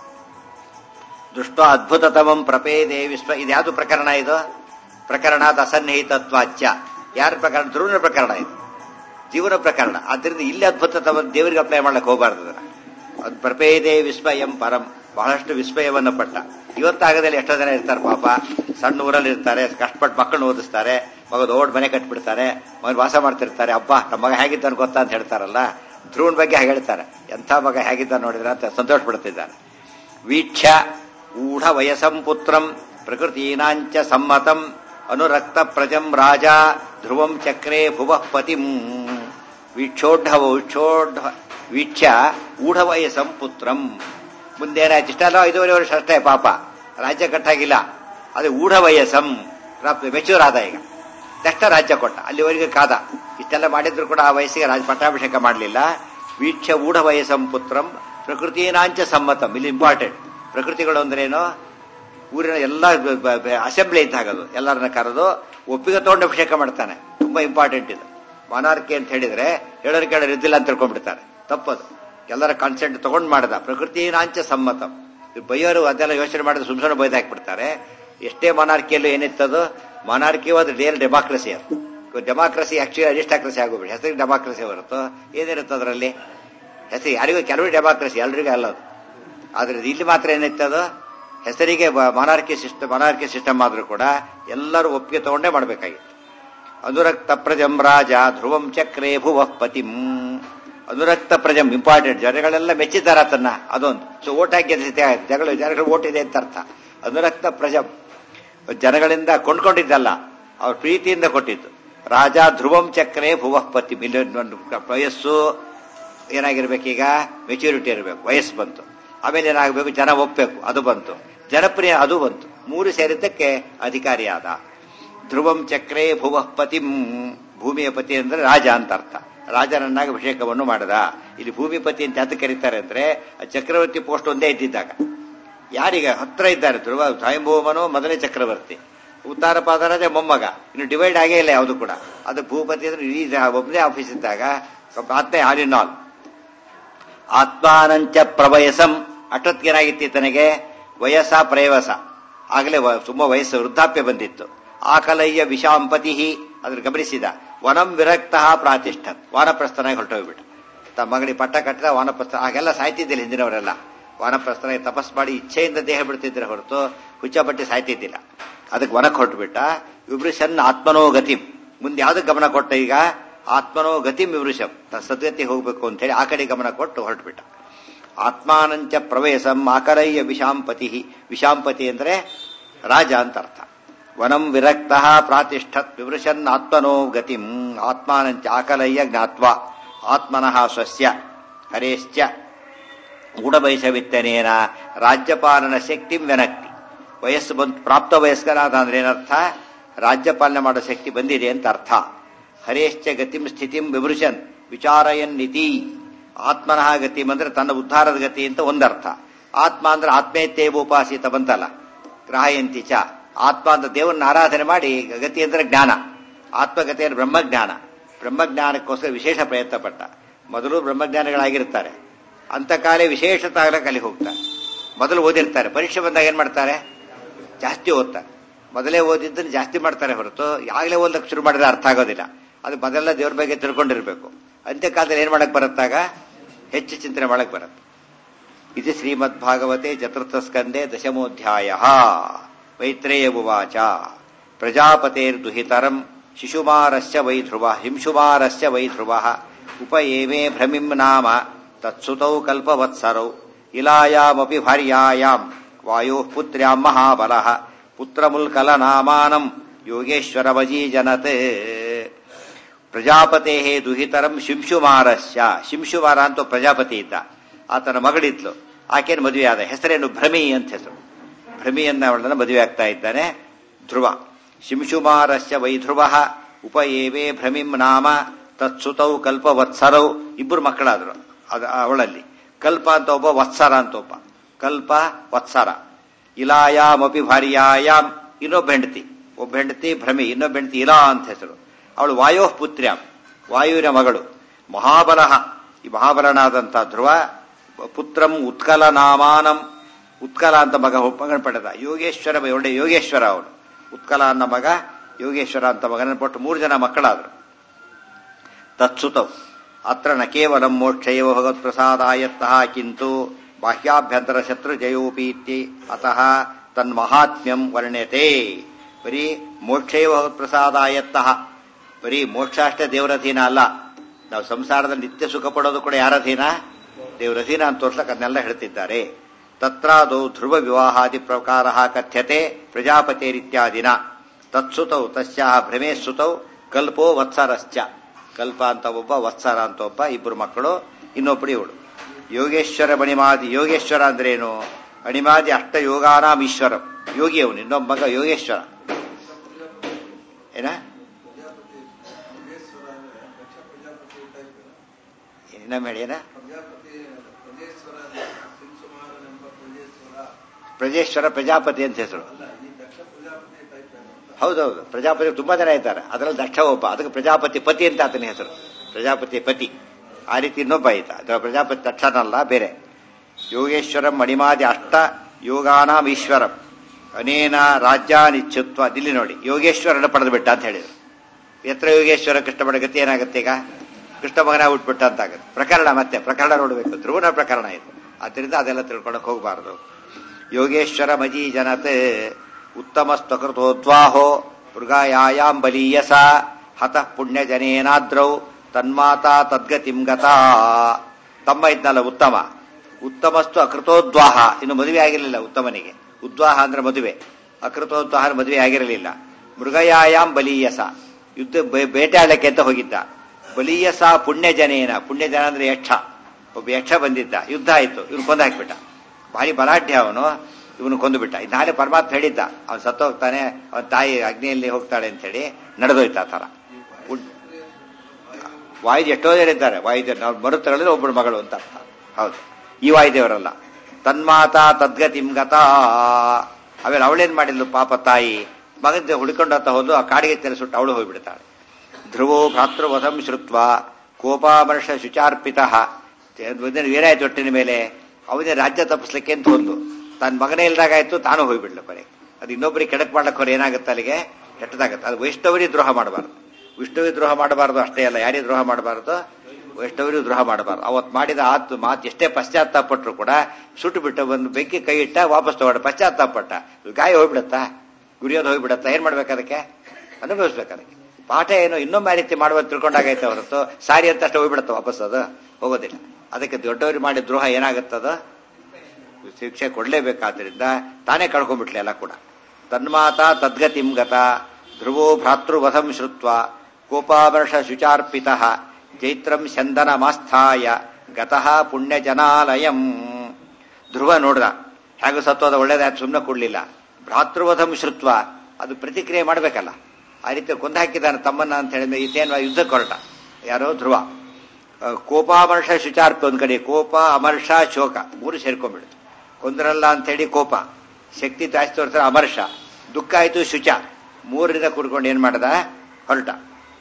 Speaker 1: ದೃಷ್ಟ ಅದ್ಭುತತಮಂ ಪ್ರಪೇದೆ ವಿಶ್ವ ಇದ್ಯಾವುದು ಪ್ರಕರಣ ಇದು ಪ್ರಕರಣದ ಅಸನ್ನಿಹಿತತ್ವಾಚ್ಯ ಯಾರ ಪ್ರಕರಣ ಧ್ರುವನ ಪ್ರಕರಣ ಇದು ಜೀವನ ಪ್ರಕರಣ ಆದ್ರಿಂದ ಇಲ್ಲಿ ಅದ್ಭುತತಮ ದೇವರಿಗೆ ಅಪ್ಲೈ ಮಾಡ್ಲಿಕ್ಕೆ ಹೋಗಬಾರ್ದು ಅದನ್ನ ಅದು ಪ್ರಪೇದೆ ವಿಸ್ಮಯಂ ಪರಂ ಬಹಳಷ್ಟು ವಿಸ್ಮಯವನ್ನು ಪಟ್ಟ ಇವತ್ತಾಗದಲ್ಲಿ ಎಷ್ಟೋ ಜನ ಇರ್ತಾರೆ ಪಾಪ ಸಣ್ಣ ಊರಲ್ಲಿ ಇರ್ತಾರೆ ಕಷ್ಟಪಟ್ಟು ಮಕ್ಕಳನ್ನ ಓದಿಸ್ತಾರೆ ಮಗ ದೊಡ್ಡ ಮನೆ ಕಟ್ಬಿಡ್ತಾರೆ ಮಗ ವಾಸ ಮಾಡ್ತಿರ್ತಾರೆ ಅಬ್ಬಾ ನಮ್ಮ ಮಗ ಹೇಗಿದ್ದಾನೆ ಗೊತ್ತಾ ಅಂತ ಹೇಳ್ತಾರಲ್ಲ ಧ್ರುವನ್ ಬಗ್ಗೆ ಹಾಗೆ ಹೇಳ್ತಾರೆ ಎಂಥ ಮಗ ಹೇಗಿದ್ದಾನೆ ನೋಡಿದ್ರೆ ಅಂತ ಸಂತೋಷ ಪಡ್ತಿದ್ದಾರೆ ವೀಕ್ಷ ಊಢ ವಯಸಂ ಪುತ್ರಂ ಪ್ರಕೃತೀನಾಂಚ ಸಮ್ಮತಂ ಅನುರಕ್ತ ಪ್ರಜಂ ರಾಜ ಧ್ರುವಂ ಚಕ್ರೇ ಭುವಃ ಪತಿಂ ವೀಕ್ಷೋಢವ ವೀಕ್ಷೋಢ ವೀಕ್ಷ ಊಢ ವಯಸಂ ಪುತ್ರಂ ಮುಂದೇನಾಯ್ತು ಇಷ್ಟಲ್ಲ ಐದೂವರೆ ವರ್ಷ ಅಷ್ಟೇ ಪಾಪ ರಾಜ್ಯ ಕಟ್ಟಾಗಿಲ್ಲ ಅದು ಊಢ ವಯಸ್ಸಂ ಮೆಚೂರ್ ಆದ ಈಗ ತಕ್ಷಣ ರಾಜ್ಯ ಕೊಟ್ಟ ಅಲ್ಲಿವರೆಗೆ ಕಾದ ಇಷ್ಟೆಲ್ಲ ಮಾಡಿದ್ರು ಕೂಡ ಆ ವಯಸ್ಸಿಗೆ ರಾಜ ಪಟ್ಟಾಭಿಷೇಕ ಮಾಡಲಿಲ್ಲ ವೀಕ್ಷ ಊಢ ವಯಸ್ಸಂ ಪುತ್ರಂ ಪ್ರಕೃತಿನಾಂಚ ಸಮ್ಮತಂ ಇಲ್ಲಿ ಇಂಪಾರ್ಟೆಂಟ್ ಪ್ರಕೃತಿಗಳು ಅಂದ್ರೇನು ಊರಿನ ಎಲ್ಲ ಅಸೆಂಬ್ಲಿ ಇದ್ದಾಗದು ಎಲ್ಲರನ್ನ ಕರೆದು ಒಪ್ಪಿಗೆ ತಗೊಂಡು ಅಭಿಷೇಕ ಮಾಡ್ತಾನೆ ತುಂಬಾ ಇಂಪಾರ್ಟೆಂಟ್ ಇದು ಮನಾರ್ಕಿ ಅಂತ ಹೇಳಿದ್ರೆ ಹೇಳೋರು ಕೇಳೋರು ಇದ್ದಿಲ್ಲ ಅಂತ ತಿಳ್ಕೊಂಡ್ಬಿಡ್ತಾರೆ ತಪ್ಪದು ಎಲ್ಲರ ಕಾನ್ಸೆಂಟ್ ತಗೊಂಡ್ ಮಾಡಿದ ಪ್ರಕೃತಿನಾಂಚ ಸಮ್ಮತಂ ಬೈಯೋರು ಅದೆಲ್ಲ ಯೋಚನೆ ಮಾಡಿದ್ರೆ ಸುಮ್ಸನೆ ಬೈದು ಹಾಕ್ಬಿಡ್ತಾರೆ ಎಷ್ಟೇ ಮೊನಾರ್ಕಿಯಲ್ಲೂ ಏನಿತ್ತದು ಮೊನಾರ್ಕಿ ಅದು ರಿಯಲ್ ಡೆಮಾಕ್ರಸಿ ಅದು ಡೆಮಾಕ್ರಸಿ ಆಕ್ಚುಲಿ ಅರಿಸ್ಟಾಕ್ರಸಿ ಆಗೋಗ್ಬಿಡಿ ಹೆಸರಿಗೆ ಡೆಮಾಕ್ರಸಿ ಹೊರತು ಏನಿರುತ್ತೆ ಅದರಲ್ಲಿ ಹೆಸರು ಯಾರಿಗೂ ಕೆಲವು ಡೆಮಾಕ್ರಸಿ ಎಲ್ರಿಗೂ ಅಲ್ಲ ಅದು ಆದ್ರೆ ಇಲ್ಲಿ ಮಾತ್ರ ಏನಿತ್ತದು ಹೆಸರಿಗೆ ಮೊನಾರ್ಕಿ ಸಿಸ್ಟಮ್ ಮೊನಾರ್ಕಿ ಸಿಸ್ಟಮ್ ಆದ್ರೂ ಕೂಡ ಎಲ್ಲರೂ ಒಪ್ಪಿಗೆ ತಗೊಂಡೇ ಮಾಡಬೇಕಾಗಿತ್ತು ಅನುರಕ್ತ ಪ್ರಜಂ ರಾಜ ಧ್ರುವಂ ಚಕ್ರೇ ಭುವ ಪತಿಂ ಅನುರಕ್ತ ಪ್ರಜಂ ಇಂಪಾರ್ಟೆಂಟ್ ಜನಗಳೆಲ್ಲ ಮೆಚ್ಚಿದ್ದಾರೆ ತನ್ನ ಅದೊಂದು ಸೊ ಓಟ್ ಹಾಕಿ ಜಗಳ ಜನಗಳು ಓಟ್ ಇದೆ ಅಂತ ಅರ್ಥ ಅನುರಕ್ತ ಪ್ರಜಂ ಜನಗಳಿಂದ ಕೊಂಡ್ಕೊಂಡಿದ್ದಲ್ಲ ಅವ್ರ ಪ್ರೀತಿಯಿಂದ ಕೊಟ್ಟಿದ್ದು ರಾಜ ಧ್ರುವಂ ಚಕ್ರೇ ಭುವ ಪತಿ ಇಲ್ಲಿ ವಯಸ್ಸು ಏನಾಗಿರ್ಬೇಕೀಗ ಮೆಚುರಿಟಿ ಇರಬೇಕು ವಯಸ್ಸು ಬಂತು ಆಮೇಲೆ ಏನಾಗಬೇಕು ಜನ ಒಪ್ಪಬೇಕು ಅದು ಬಂತು ಜನಪ್ರಿಯ ಅದು ಬಂತು ಮೂರು ಸೇರಿದ್ದಕ್ಕೆ ಅಧಿಕಾರಿಯಾದ ಧ್ರುವಂ ಚಕ್ರೇ ಭುವ ಪತಿಂ ಭೂಮಿಯ ಪತಿ ಅಂದ್ರೆ ರಾಜ ಅಂತ ಅರ್ಥ ರಾಜನನ್ನಾಗಿ ಅಭಿಷೇಕವನ್ನು ಮಾಡದ ಇಲ್ಲಿ ಭೂಮಿಪತಿ ಅಂತ ಯಾತ ಕರೀತಾರೆ ಅಂದ್ರೆ ಚಕ್ರವರ್ತಿ ಪೋಸ್ಟ್ ಒಂದೇ ಇದ್ದಿದ್ದಾಗ ಯಾರೀಗ ಹತ್ರ ಇದ್ದಾರೆ ಧ್ರುವ ಸ್ವಯಂಭೂಮನು ಮೊದಲೇ ಚಕ್ರವರ್ತಿ ಉತ್ತರ ಪಾದರಾಜ ಮೊಮ್ಮಗ ಇನ್ನು ಡಿವೈಡ್ ಆಗೇ ಇಲ್ಲ ಯಾವುದು ಕೂಡ ಅದು ಭೂಪತಿ ಅಂದ್ರೆ ಇಡೀ ಒಬ್ಬನೇ ಆಫೀಸ್ ಇದ್ದಾಗ ಆತ್ಮೆ ಆಲ್ ಇನ್ ಆಲ್ ಆತ್ಮಾನಂಚ ಪ್ರವಯಸಂ ಅಷ್ಟೊತ್ತಿಗೇನಾಗಿತ್ತು ತನಗೆ ವಯಸ್ಸ ಪ್ರಯವಸ ಆಗಲೇ ತುಂಬಾ ವಯಸ್ಸು ವೃದ್ಧಾಪ್ಯ ಬಂದಿತ್ತು ಆಕಲಯ್ಯ ವಿಷಾಂಪತಿ ಅದ್ರ ಗಮನಿಸಿದ ವನಂ ವಿರಕ್ತ ಪ್ರಾತಿಷ್ಠತ್ ವಾನಪ್ರಸ್ಥನಾಗಿ ಹೊರಟೋಗ್ಬಿಟ್ಟು ತಮ್ಮ ಮಗನಿಗೆ ಪಟ್ಟ ಕಟ್ಟಿದ ವಾನಪ್ರಸ್ಥ ಹಾಗೆಲ್ಲ ಸಾಯ್ತಿದ್ದಿಲ್ಲ ಹಿಂದಿನವರೆಲ್ಲ ವಾನಪ್ರಸ್ಥನಾಗಿ ತಪಸ್ ಮಾಡಿ ಇಚ್ಛೆಯಿಂದ ದೇಹ ಬಿಡ್ತಿದ್ರೆ ಹೊರತು ಹುಚ್ಚಬಟ್ಟಿ ಸಾಯ್ತಿದ್ದಿಲ್ಲ ಅದಕ್ಕೆ ವನಕ್ಕೆ ಹೊರಟುಬಿಟ್ಟ ವಿಭೃಷನ್ ಆತ್ಮನೋ ಗತಿಂ ಮುಂದೆ ಯಾವ್ದಕ್ಕೆ ಗಮನ ಕೊಟ್ಟ ಈಗ ಆತ್ಮನೋ ಗತಿಂ ವಿವೃಷಂ ಸದ್ಗತಿ ಹೋಗ್ಬೇಕು ಅಂತ ಹೇಳಿ ಆ ಕಡೆ ಗಮನ ಕೊಟ್ಟು ಹೊರಟುಬಿಟ್ಟ ಆತ್ಮಾನಂಚ ಪ್ರವೇಶಂ ಆಕರಯ್ಯ ವಿಷಾಂಪತಿ ವಿಷಾಂಪತಿ ಅಂದ್ರೆ ರಾಜ ಅಂತ ಅರ್ಥ ವನಂ ವಿರಕ್ತ ಪ್ರಾತಿಷ್ಠತ್ ವಿವೃಷನ್ ಆತ್ಮನೋ ಗತಿಂ ಆತ್ಮಾನಂಚ ಆಕಲಯ್ಯ ಜ್ಞಾತ್ವ ಆತ್ಮನಃ ಸ್ವಸ್ಯ ಹರೇಶ್ಚ ಗೂಢವಯಸವಿತ್ತನೇನ ರಾಜ್ಯಪಾಲನ ಶಕ್ತಿ ವ್ಯನಕ್ತಿ ವಯಸ್ಸು ಬಂದು ಪ್ರಾಪ್ತ ವಯಸ್ಕರಾದ ಅಂದ್ರೆ ಏನರ್ಥ ರಾಜ್ಯಪಾಲನೆ ಮಾಡೋ ಶಕ್ತಿ ಬಂದಿದೆ ಅಂತ ಅರ್ಥ ಹರೇಶ್ಚ ಗತಿಂ ಸ್ಥಿತಿಂ ವಿಭೃಷನ್ ವಿಚಾರಯನ್ ನಿತಿ ಆತ್ಮನಃ ಗತಿ ಅಂದ್ರೆ ತನ್ನ ಉದ್ಧಾರದ ಗತಿ ಅಂತ ಒಂದರ್ಥ ಆತ್ಮ ಅಂದ್ರೆ ಆತ್ಮೇತ್ತೇವ ಉಪಾಸಿತ ಬಂತಲ್ಲ ಗ್ರಾಹಯಂತಿ ಚ ಆತ್ಮ ಅಂತ ದೇವರನ್ನ ಆರಾಧನೆ ಮಾಡಿ ಗತಿ ಅಂದ್ರೆ ಜ್ಞಾನ ಆತ್ಮಗತಿ ಅಂದ್ರೆ ಬ್ರಹ್ಮಜ್ಞಾನ ಬ್ರಹ್ಮಜ್ಞಾನಕ್ಕೋಸ್ಕರ ವಿಶೇಷ ಪ್ರಯತ್ನ ಪಟ್ಟ ಮೊದಲು ಬ್ರಹ್ಮಜ್ಞಾನಿಗಳಾಗಿರ್ತಾರೆ ಅಂತ ಕಾಲೇ ವಿಶೇಷತಾಗಲಕ್ಕೆ ಅಲ್ಲಿ ಹೋಗ್ತಾರೆ ಮೊದಲು ಓದಿರ್ತಾರೆ ಪರೀಕ್ಷೆ ಬಂದಾಗ ಏನ್ ಮಾಡ್ತಾರೆ ಜಾಸ್ತಿ ಓದ್ತಾರೆ ಮೊದಲೇ ಓದಿದ್ದನ್ನು ಜಾಸ್ತಿ ಮಾಡ್ತಾರೆ ಹೊರತು ಯಾಗಲೇ ಓದಕ್ಕೆ ಶುರು ಮಾಡಿದ್ರೆ ಅರ್ಥ ಆಗೋದಿಲ್ಲ ಅದು ಮೊದಲೆಲ್ಲ ದೇವ್ರ ಬಗ್ಗೆ ತಿಳ್ಕೊಂಡಿರ್ಬೇಕು ಅಂತ್ಯಕಾಲದಲ್ಲಿ ಏನ್ ಮಾಡಕ್ ಬರುತ್ತಾಗ ಹೆಚ್ಚು ಚಿಂತನೆ ಮಾಡಕ್ ಬರುತ್ತೆ ಇದು ಶ್ರೀಮದ್ ಭಾಗವತೆ ಚತುರ್ಥ ಸ್ಕಂದೆ ದಶಮೋಧ್ಯಾಯ ವೈತ್ರೇಯ ಉವಾಚ ಪ್ರಜಾಪತೇರ್ದುಹಿತರಂ ಶಿಶುಮಾರಸ್ಯ ವೈಧ್ರುವ ಹಿಂಶುಮಾರಸ್ಯ ವೈಧ್ರುವ ಉಪ ಏಮೇ ಭ್ರಮಿಂ ನಾಮ ತತ್ಸುತೌ ಕಲ್ಪವತ್ಸರೌ ಇಲಾಯಾಮಪಿ ಭಾರ್ಯಾಯಾಂ ವಾಯೋ ಪುತ್ರ್ಯಾಂ ಮಹಾಬಲಃ ಪುತ್ರಮುಲ್ಕಲನಾಮಾನಂ ಯೋಗೇಶ್ವರವಜೀಜನತೆ ಪ್ರಜಾಪತೆ ದುಹಿತರಂ ಶಿಂಶುಮಾರಸ್ಯ ಶಿಂಶುಮಾರ ಅಂತ ಪ್ರಜಾಪತಿ ಇದ್ದ ಆತನ ಮಗಳಿದ್ಲು ಆಕೆಯನ್ನು ಮದುವೆ ಆದ ಹೆಸರೇನು ಭ್ರಮಿ ಅಂತ ಹೆಸರು ಭ್ರಮಿಯನ್ನ ಅವಳನ್ನ ಮದುವೆ ಆಗ್ತಾ ಇದ್ದಾನೆ ಧ್ರುವ ಶಿಂಶುಮಾರಸ್ಯ ವೈಧ್ರುವ ಉಪ ಏವೇ ಭ್ರಮಿಂ ನಾಮ ತತ್ಸುತೌ ಕಲ್ಪ ವತ್ಸರೌ ಇಬ್ಬರು ಮಕ್ಕಳಾದ್ರು ಅದು ಅವಳಲ್ಲಿ ಕಲ್ಪ ಅಂತ ಒಬ್ಬ ವತ್ಸರ ಅಂತ ಒಬ್ಬ ಕಲ್ಪ ವತ್ಸರ ಇಲಾಯಾಮಪಿ ಭಾರ್ಯಾಯಾಮ್ ಇನ್ನೊಬ್ಬ ಹೆಂಡತಿ ಒಬ್ಬ ಹೆಂಡತಿ ಭ್ರಮಿ ಇನ್ನೊಬ್ಬ ಹೆಂಡತಿ ಇಲಾ ಅಂತ ಹೆಸರು ಅವಳು ವಾಯೋ ಪುತ್ರ್ಯ ವಾಯುವಿನ ಮಗಳು ಮಹಾಬಲ ಈ ಮಹಾಬಲನಾದಂಥ ಧ್ರುವ ಪುತ್ರಂ ಉತ್ಕಲ ನಾಮಾನಂ ಉತ್ಕಲ ಅಂತ ಮಗ ಮಗನ ಪಡೆದ ಯೋಗೇಶ್ವರ ಒಳ್ಳೆ ಯೋಗೇಶ್ವರ ಅವನು ಉತ್ಕಲ ಅನ್ನೋ ಮಗ ಯೋಗೇಶ್ವರ ಅಂತ ಮಗನ ಕೊಟ್ಟು ಮೂರು ಜನ ಮಕ್ಕಳಾದರು ತತ್ಸುತವು ಅತ್ರ ನ ಕೇವಲ ಮೋಕ್ಷಯವ ಭಗವತ್ಪ್ರಸಾದಾಯತ್ತಃ ಕಿಂತು ಬಾಹ್ಯಾಭ್ಯಂತರ ಶತ್ರು ಜಯೋಪೀತಿ ಅತಃ ತನ್ಮಹಾತ್ಮ್ಯಂ ವರ್ಣ್ಯತೆ ಬರೀ ಮೋಕ್ಷಯವ ಭಗವತ್ಪ್ರಸಾದಾಯತ್ತಃ ಬರೀ ಮೋಕ್ಷ ಅಷ್ಟೇ ದೇವರಧೀನ ಅಲ್ಲ ನಾವು ಸಂಸಾರದಲ್ಲಿ ನಿತ್ಯ ಸುಖ ಪಡೋದು ಕೂಡ ಯಾರಧೀನ ದೇವರಧೀನ ಅಂತ ತೋರ್ಸಕ್ ಅದನ್ನೆಲ್ಲ ಹೇಳ್ತಿದ್ದಾರೆ ತತ್ರಾದೌ ಧ್ರುವ ವಿವಾಹಾದಿ ಪ್ರಕಾರ ಕಥ್ಯತೆ ಪ್ರಜಾಪತಿರಿತ್ಯಾದಿನ ತತ್ಸುತೌ ತಸ್ಯಾಹ ಭ್ರಮೇ ಸುತೌ ಕಲ್ಪೋ ವತ್ಸರಶ್ಚ ಕಲ್ಪ ಅಂತ ಒಬ್ಬ ವತ್ಸರ ಅಂತ ಒಬ್ಬ ಇಬ್ಬರು ಮಕ್ಕಳು ಇನ್ನೊಬ್ಬಳು ಇವಳು ಯೋಗೇಶ್ವರ ಮಣಿಮಾದಿ ಯೋಗೇಶ್ವರ ಅಂದ್ರೇನು ಅಣಿಮಾದಿ ಅಷ್ಟ ಯೋಗಾನಾಂ ಈಶ್ವರ ಯೋಗಿ ಅವನು ಇನ್ನೊಬ್ಬ ಮಗ ಯೋಗೇಶ್ವರ ಏನ ಇನ್ನೊಮ್ಮೆ ಹೇಳಿ ಏನ ಪ್ರಜೇಶ್ವರ ಪ್ರಜಾಪತಿ ಅಂತ ಹೆಸರು ಹೌದೌದು ಪ್ರಜಾಪತಿ ತುಂಬಾ ಜನ ಇದ್ದಾರೆ ಅದರಲ್ಲಿ ದಕ್ಷ ಒಬ್ಬ ಅದಕ್ಕೆ ಪ್ರಜಾಪತಿ ಪತಿ ಅಂತ ಆತನ ಹೆಸರು ಪ್ರಜಾಪತಿ ಪತಿ ಆ ರೀತಿ ಇನ್ನೊಬ್ಬ ಆಯ್ತ ಅದರ ಪ್ರಜಾಪತಿ ದಕ್ಷನಲ್ಲ ಬೇರೆ ಯೋಗೇಶ್ವರಂ ಮಣಿಮಾದಿ ಅಷ್ಟ ಯೋಗಾನಾಂ ಈಶ್ವರಂ ಅನೇನ ರಾಜ್ಯಾನಿಚ್ಛುತ್ವ ದಿಲ್ಲಿ ನೋಡಿ ಯೋಗೇಶ್ವರನ ಪಡೆದು ಬಿಟ್ಟ ಅಂತ ಹೇಳಿದ್ರು ಎತ್ರ ಯೋಗೇಶ್ವರ ಕೃಷ್ಣ ಪಡಗತಿ ಏನಾಗುತ್ತೆ ಈಗ ಕೃಷ್ಣ ಮಗನ ಹುಟ್ಬಿಟ್ಟ ಅಂತ ಆಗುತ್ತೆ ಪ್ರಕರಣ ಮತ್ತೆ ಪ್ರಕರಣ ನೋಡಬೇಕು ಧ್ರುವನ ಪ್ರಕರಣ ಇದು ಆದ್ದರಿಂದ ಅದೆಲ್ಲ ತಿಳ್ಕೊಳಕ್ ಹೋಗಬಾರದು ಯೋಗೇಶ್ವರ ಮಜಿ ಜನತೆ ಉತ್ತಮಸ್ತಕೃತೋದ್ವಾಹೋ ಮೃಗಾಯಾಂ ಬಲೀಯಸ ಹತಃ ಪುಣ್ಯ ಜನೇನಾದ್ರೌ ತನ್ಮಾತಾ ತದ್ಗತಿಂ ಗತಾ ತಮ್ಮ ಇದ್ನಲ್ಲ ಉತ್ತಮ ಉತ್ತಮಸ್ತು ಅಕೃತೋದ್ವಾಹ ಇನ್ನು ಮದುವೆ ಆಗಿರಲಿಲ್ಲ ಉತ್ತಮನಿಗೆ ಉದ್ವಾಹ ಅಂದ್ರೆ ಮದುವೆ ಅಕೃತೋದ್ವಾಹ ಮದುವೆ ಆಗಿರಲಿಲ್ಲ ಮೃಗಯಾಯಾಂ ಬಲೀಯಸ ಯುದ್ಧ ಬೇಟಾಡಕ್ಕೆ ಅಂತ ಹೋಗಿದ್ದ ಬಲೀಯಸ ಪುಣ್ಯ ಜನೇನ ಪುಣ್ಯ ಜನ ಅಂದ್ರೆ ಯಕ್ಷ ಒಬ್ಬ ಯಕ್ಷ ಬಂದಿದ್ದ ಯುದ್ಧ ಆಯ್ತು ಇವ್ನು ಕೊಂದು ಹಾಕ್ಬಿಟ್ಟ ಭಾರಿ ಬಲಾಢ್ಯ ಅವನು ಇವನು ಕೊಂದು ಬಿಟ್ಟ ನಾಳೆ ಪರಮಾತ್ಮ ಹೇಳಿದ್ದ ಅವನು ಸತ್ತೋಗ್ತಾನೆ ಅವನ ತಾಯಿ ಅಗ್ನಿಯಲ್ಲಿ ಹೋಗ್ತಾಳೆ ಅಂತ ಹೇಳಿ ನಡೆದೋಯ್ತು ಆ ತರ ವಾಯುದೇವ ಎಷ್ಟೋ ಜನ ಇದ್ದಾರೆ ವಾಯುದೇವ ನಾವು ಮರುತಗಳಲ್ಲಿ ಒಬ್ಬಳು ಮಗಳು ಅಂತ ಅರ್ಥ ಹೌದು ಈ ವಾಯುದೇವರಲ್ಲ ತನ್ಮಾತಾ ತದ್ಗತಿಂ ಗತಾ ಆಮೇಲೆ ಅವಳೇನ್ ಮಾಡಿದ್ಲು ಪಾಪ ತಾಯಿ ಮಗನ ಹುಡುಕೊಂಡಂತ ಹೋದ್ಲು ಆ ಕಾಡಿಗೆ ತೆರೆಸುಟ್ಟು ಅವಳು ಹೋಗ್ಬಿಡ್ತಾಳೆ ಧ್ರುವೋ ಭ್ರಾತೃವಧಂ ಶ್ರುತ್ವ ಕೋಪಾಮರ್ಷ ಶುಚಾರ್ಪಿತ ಏನಾಯ್ತು ಒಟ್ಟಿನ ಮೇಲೆ ಅವನೇ ರಾಜ್ಯ ತಪ್ಪಿಸ್ಲಿಕ್ಕೆ ಅಂತ ಹೋದ್ಲು ತನ್ನ ಮಗನೇ ಇಲ್ದಾಗಾಯ್ತು ತಾನು ಹೋಗ್ಬಿಡ್ಲು ಕೊನೆ ಅದು ಇನ್ನೊಬ್ಬರಿಗೆ ಕೆಡಕ್ ಮಾಡ್ಲಕ್ಕೆ ಅವ್ರು ಏನಾಗುತ್ತೆ ಅಲ್ಲಿಗೆ ಕೆಟ್ಟದಾಗತ್ತೆ ಅದು ವೈಷ್ಣವರಿಗೆ ದ್ರೋಹ ಮಾಡಬಾರ್ದು ವಿಷ್ಣುವಿಗೆ ದ್ರೋಹ ಮಾಡಬಾರ್ದು ಅಷ್ಟೇ ಅಲ್ಲ ಯಾರಿಗೆ ದ್ರೋಹ ಮಾಡಬಾರ್ದು ವೈಷ್ಣವರಿಗೂ ದ್ರೋಹ ಮಾಡಬಾರ್ದು ಅವತ್ತು ಮಾಡಿದ ಆತು ಮಾತು ಎಷ್ಟೇ ಪಶ್ಚಾತ್ತಾಪಟ್ಟರು ಕೂಡ ಸುಟ್ಟು ಬಿಟ್ಟು ಬಂದು ಬೆಂಕಿ ಕೈ ಇಟ್ಟ ವಾಪಸ್ ತಗೊಂಡ ಪಶ್ಚಾತ್ತಾಪಟ್ಟ ಗಾಯ ಹೋಗ್ಬಿಡತ್ತಾ ಗುರಿಯೋದು ಹೋಗ್ಬಿಡತ್ತಾ ಏನ್ ಮಾಡ್ಬೇಕು ಅದಕ್ಕೆ ಅನುಭವಿಸ್ಬೇಕು ಅದಕ್ಕೆ ಪಾಠ ಏನು ಇನ್ನೊಮ್ಮೆ ರೀತಿ ಮಾಡುವ ತಿಳ್ಕೊಂಡಾಗೈತೆ ಹೊರತು ಸಾರಿ ಅಂತ ಅಷ್ಟೇ ಹೋಗ್ಬಿಡತ್ತ ವಾಪಸ್ ಅದು ಹೋಗೋದಿಲ್ಲ ಅದಕ್ಕೆ ದೊಡ್ಡವರು ಮಾಡಿದ ದ್ರೋಹ ಏನಾಗುತ್ತದ ಶಿಕ್ಷೆ ಕೊಡ್ಲೇಬೇಕಾದ್ರಿಂದ ತಾನೇ ಕಳ್ಕೊಂಡ್ಬಿಟ್ಲೆ ಎಲ್ಲ ಕೂಡ ತನ್ಮಾತ ತದ್ಗತಿಂ ಗತ ಧ್ರುವೋ ಭ್ರಾತೃವಧಂ ಶ್ರುತ್ವ ಕೋಪಾವರ್ಷ ಶುಚಾರ್ಪಿತ ಚೈತ್ರಂ ಚಂದನ ಮಾಸ್ಥಾಯ ಗತಃ ಪುಣ್ಯ ಜನಾಲಯಂ ಧ್ರುವ ನೋಡ್ದ ಹೇಗೂ ಸತ್ವದ ಒಳ್ಳೇದಾಯ್ತು ಸುಮ್ಮನೆ ಕೊಡ್ಲಿಲ್ಲ ಭ್ರಾತೃವಧಂ ಶ್ರುತ್ವ ಅದು ಪ್ರತಿಕ್ರಿಯೆ ಮಾಡ್ಬೇಕಲ್ಲ ಆ ರೀತಿ ಕೊಂದು ಹಾಕಿದ್ದಾನೆ ತಮ್ಮನ್ನ ಅಂತ ಹೇಳಿದ್ರೆ ಈತೇನು ಯುದ್ಧಕ್ಕೆ ಹೊರಟ ಯಾರೋ ಧ್ರುವ ಕೋಪಾಮರ್ಷ ಶುಚಾರ್ಪಿ ಒಂದ್ ಕಡೆ ಕೋಪ ಅಮರ್ಷ ಶೋಕ ಮೂರು ಸೇರ್ಕೊಂಡ್ಬಿಡುತ್ತೆ ಕೊಂದ್ರಲ್ಲ ಅಂತ ಹೇಳಿ ಕೋಪ ಶಕ್ತಿ ಜಾಸ್ತಿ ತೋರಿಸ್ತಾರೆ ಅಮರ್ಷ ದುಃಖ ಆಯ್ತು ಶುಚ ಮೂರರಿಂದ ಕೂಡ್ಕೊಂಡು ಏನ್ ಮಾಡದ ಹೊರಟ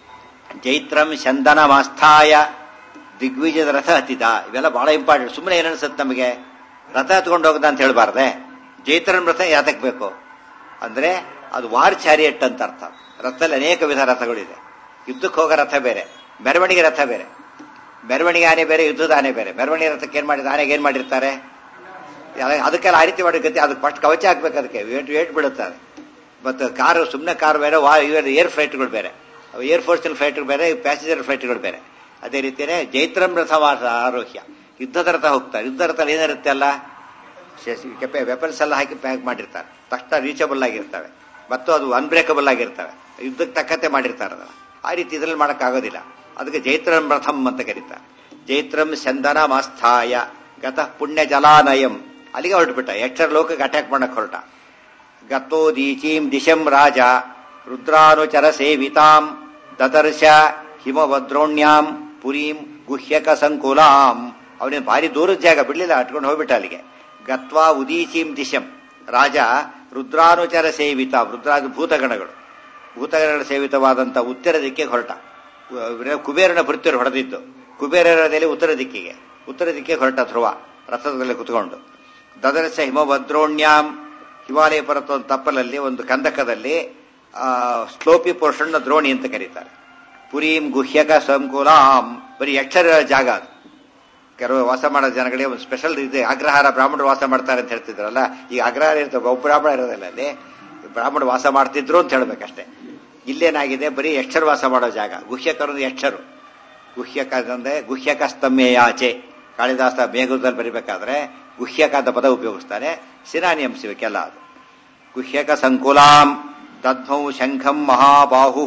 Speaker 1: ಜೈತ್ರಂ ಚಂದನ ಮಾಸ್ಥಾಯ ದಿಗ್ವಿಜಯದ ರಥ ಹತ್ತಿದ ಇವೆಲ್ಲ ಬಹಳ ಇಂಪಾರ್ಟೆಂಟ್ ಸುಮ್ಮನೆ ಏನ್ ಅನ್ಸುತ್ತೆ ನಮಗೆ ರಥ ಹತ್ಕೊಂಡು ಹೋಗದ ಅಂತ ಹೇಳ್ಬಾರ್ದೆ ಜೈತ್ರಂ ರಥ ಯಾತಕ್ ಬೇಕು ಅಂದ್ರೆ ಅದು ವಾರ್ ಚಾರಿಯಟ್ ಅಂತ ಅರ್ಥ ರಥದಲ್ಲಿ ಅನೇಕ ವಿಧ ರಥಗಳಿದೆ ಯುದ್ಧಕ್ಕೆ ಹೋಗೋ ರಥ ಬೇರೆ ಮೆರವಣಿಗೆ ರಥ ಬೇರೆ ಮೆರವಣಿಗೆ ಆನೆ ಬೇರೆ ಯುದ್ಧದ ಆನೆ ಬೇರೆ ಮೆರವಣಿಗೆ ರಥಕ್ಕೆ ಏನ್ ಮಾಡಿದ ಆನೆಗೆ ಏನ್ ಮಾಡಿರ್ತಾರೆ ಅದಕ್ಕೆಲ್ಲ ಆ ರೀತಿ ಮಾಡಿ ಗತಿ ಅದಕ್ಕೆ ಫಸ್ಟ್ ಕವಚ ಹಾಕ್ಬೇಕು ಅದಕ್ಕೆ ವೇಟ್ ವೇಟ್ ಬೀಳುತ್ತೆ ಅದು ಮತ್ತು ಕಾರು ಸುಮ್ಮನೆ ಕಾರ್ ಬೇರೆ ವಾ ಏರ್ ಫ್ಲೈಟ್ಗಳು ಬೇರೆ ಏರ್ ಫೋರ್ಸ್ ಫ್ಲೈಟ್ಗಳು ಬೇರೆ ಪ್ಯಾಸೆಂಜರ್ ಫ್ಲೈಟ್ಗಳು ಬೇರೆ ಅದೇ ರೀತಿಯೇ ಜೈತ್ರಂ ರಥ ಆರೋಗ್ಯ ಯುದ್ಧದ ರಥ ಹೋಗ್ತಾರೆ ಯುದ್ಧ ರಥ ಏನಿರುತ್ತೆ ಅಲ್ಲ ಕೆಪೆ ವೆಪನ್ಸ್ ಎಲ್ಲ ಹಾಕಿ ಪ್ಯಾಕ್ ಮಾಡಿರ್ತಾರೆ ತಕ್ಷಣ ರೀಚಬಲ್ ಆಗಿರ್ತವೆ ಮತ್ತು ಅದು ಅನ್ಬ್ರೇಕಬಲ್ ಆಗಿರ್ತವೆ ಯುದ್ಧಕ್ಕೆ ತಕ್ಕಂತೆ ಮಾಡಿರ್ತಾರೆ ಅದನ್ನ ಆ ರೀತಿ ಇದ್ರಲ್ಲಿ ಮಾಡೋಕ್ಕಾಗೋದಿಲ್ಲ ಅದಕ್ಕೆ ಜೈತ್ರಂ ರಥಂ ಅಂತ ಕರೀತಾರೆ ಜೈತ್ರಂ ಚಂದನ ಮಾಸ್ಥಾಯ ಗತಃ ಪುಣ್ಯ ಜಲಾನಯಂ ಅಲ್ಲಿಗೆ ಹೊರಟುಬಿಟ್ಟ ಎಷ್ಟರ ಲೋಕಕ್ಕೆ ಅಟ್ಯಾಕ್ ಮಾಡಕ್ ಹೊರಟ ಗತ್ತೋ ದೀಚೀಂ ದಿಶಂ ರಾಜ ರುದ್ರಾನುಚರ ಸೇವಿತಾಂ ದದರ್ಶ ಹಿಮವದ್ರೋಣ್ಯಾಂ ಪುರೀಂ ಗುಹ್ಯಕ ಸಂಕುಲಾಂ ಅವನೇನು ಭಾರಿ ದೂರದ ಜಾಗ ಬಿಡ್ಲಿಲ್ಲ ಅಟ್ಕೊಂಡು ಹೋಗ್ಬಿಟ್ಟ ಅಲ್ಲಿಗೆ ಗತ್ವಾ ಉದೀಚೀಂ ದಿಶಂ ರಾಜ ರುದ್ರಾನುಚರ ಸೇವಿತ ರುದ್ರಾದ ಭೂತಗಣಗಳು ಭೂತಗಳ ಸೇವಿತವಾದಂಥ ಉತ್ತರ ದಿಕ್ಕಿಗೆ ಹೊರಟ ಉ- ಕುಬೇರನ ಭೃತ್ಯರು ಹೊಡೆದಿದ್ದು ಕುಬೇರದಲ್ಲಿ ಉತ್ತರ ದಿಕ್ಕಿಗೆ ಉತ್ತರ ದಿಕ್ಕಿಗೆ ಹೊರಟ ಧ್ರುವ ರಥದಲ್ಲಿ ಕುತ್ಕೊಂಡು ದದರಸ ಹಿಮಭದ್ರೋಣ್ಯಾಂ ಹಿಮಾಲಯ ಪರ್ವತ ಒಂದು ತಪ್ಪಲಲ್ಲಿ ಒಂದು ಕಂದಕದಲ್ಲಿ ಆ, ಸ್ಲೋಪಿ ಪೋರ್ಷನ್ ದ್ರೋಣಿ ಅಂತ ಕರೀತಾರೆ ಪುರೀಂ ಗುಹ್ಯಕ ಸಂಕುಲಾಂ ಬರೀ ಯಕ್ಷರ ಜಾಗ ಅದು ಕೆಲವು ವಾಸ ಮಾಡೋ ಜನಗಳಿಗೆ ಒಂದು ಸ್ಪೆಷಲ್ ಇದೆ ಅಗ್ರಹಾರ ಬ್ರಾಹ್ಮಣರು ವಾಸ ಮಾಡ್ತಾರೆ ಅಂತ ಹೇಳ್ತಿದ್ರಲ್ಲ ಈಗ ಅಗ್ರಹಾರ ಇರ್ತವೆ ಒಬ್ಬ ಬ್ರಾಹ್ಮಣ ಇರೋದಿಲ್ಲ ಅಲ್ಲಿ ಬ್ರಾಹ್ಮಣ ವಾಸ ಮಾಡ್ತಿದ್ರು ಅಂತ ಹೇಳ್ಬೇಕಷ್ಟೇ ಇಲ್ಲೇನಾಗಿದೆ ಬರೀ ಯಕ್ಷರು ವಾಸ ಮಾಡೋ ಜಾಗ ಗುಹ್ಯಕರು ಯಕ್ಷರು ಗುಹ್ಯಕ ಅಂದ್ರೆ ಗುಹ್ಯಕ ಸ್ತಮ್ಯಯಾಚೆ ಕಾಳಿದಾಸ ಮೇಘದಲ್ಲಿ ಬರಿಬೇಕಾದ್ರೆ ಗುಹ್ಯಕ ಅಂತ ಪದ ಉಪಯೋಗಿಸ್ತಾರೆ ಸಿನಾನಿ ಅಂಶಕ್ಕೆಲ್ಲ ಅದು ಗುಹ್ಯಕ ಸಂಕುಲಾಂ ದಧ್ಮೌ ಶಂಖಂ ಮಹಾಬಾಹು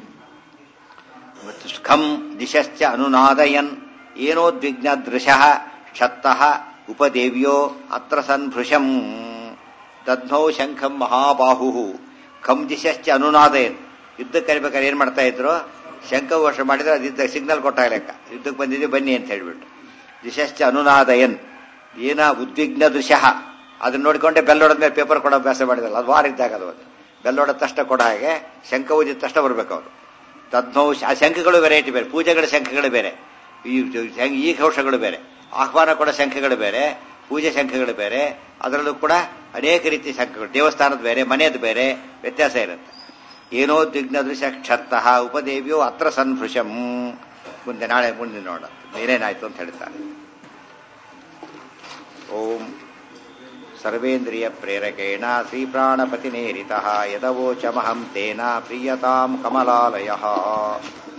Speaker 1: ಖಂ ದಿಶಶ್ಚ ಅನುನಾದಯನ್ ಏನೋದ್ವಿಗ್ನ ದೃಶಃ ಕ್ಷತ್ತಃ ಉಪದೇವ್ಯೋ ಅತ್ರ ಸನ್ಭೃಶಂ ದಧ್ಮೌ ಶಂಖಂ ಮಹಾಬಾಹು ಖಂ ದಿಶಶ್ಚ ಅನುನಾದಯನ್ ಯುದ್ಧಕ್ಕೆ ಕರಿಬೇಕಾದ್ರೆ ಏನ್ ಮಾಡ್ತಾ ಇದ್ರು ಶಂಖ ವರ್ಷ ಮಾಡಿದ್ರೆ ಅದಿದ್ದ ಸಿಗ್ನಲ್ ಕೊಟ್ಟ ಲೆಕ್ಕ ಯುದ್ಧಕ್ಕೆ ಬಂದಿದೆ ಬನ್ನಿ ಅಂತ ಹೇಳ್ಬಿಟ್ಟು ದಿಶಶ್ಚ ಅನುನಾದಯನ್ ಏನ ಉದ್ವಿಗ್ನ ದೃಶ್ಯ ಅದನ್ನ ನೋಡಿಕೊಂಡೆ ಬೆಲ್ಲೊಡದ ಮೇಲೆ ಪೇಪರ್ ಕೊಡೋ ಅಭ್ಯಾಸ ಮಾಡಿದಲ್ಲ ಅದು ವಾರ ಇದ್ದಾಗ ಅದು ಒಂದು ಬೆಲ್ಲೊಡದ ತಕ್ಷಣ ಕೊಡ ಹಾಗೆ ಶಂಖ ಊದಿದ ತಕ್ಷಣ ಬರ್ಬೇಕು ಅವರು ತದ್ಮೌ ಆ ಶಂಖಗಳು ವೆರೈಟಿ ಬೇರೆ ಪೂಜೆಗಳ ಶಂಖಗಳು ಬೇರೆ ಈ ಈ ಘೋಷಗಳು ಬೇರೆ ಆಹ್ವಾನ ಕೊಡೋ ಶಂಖಗಳು ಬೇರೆ ಪೂಜೆ ಶಂಖಗಳು ಬೇರೆ ಅದರಲ್ಲೂ ಕೂಡ ಅನೇಕ ರೀತಿಯ ಶಂಖಗಳು ದೇವಸ್ಥಾನದ ಬೇರೆ ಮನೆಯದು ಬೇರೆ ವ್ಯತ್ಯಾಸ ಇರುತ್ತೆ ಏನೋ ದಿಗ್ನ ದೃಶ್ಯ ಕ್ಷತ್ತಃ ಉಪದೇವಿಯೋ ಅತ್ರ ಸನ್ಭೃಶಂ ಮುಂದೆ ನಾಳೆ ಮುಂದೆ ನೋಡ ಏನೇನಾಯ್ತು ಅಂತ ಹೇಳ್ತಾರೆ ಓಂ ಸರ್ವೇಂದ್ರಿಯ ಪ್ರೇರಕೇಣ ಶ್ರೀಪ್ರಾಣಪತಿನೇರಿತಃ ಯದವೋಚಮಹಂ ತೇನ ಪ್ರೀಯತಾಂ ಕಮಲಾಲಯ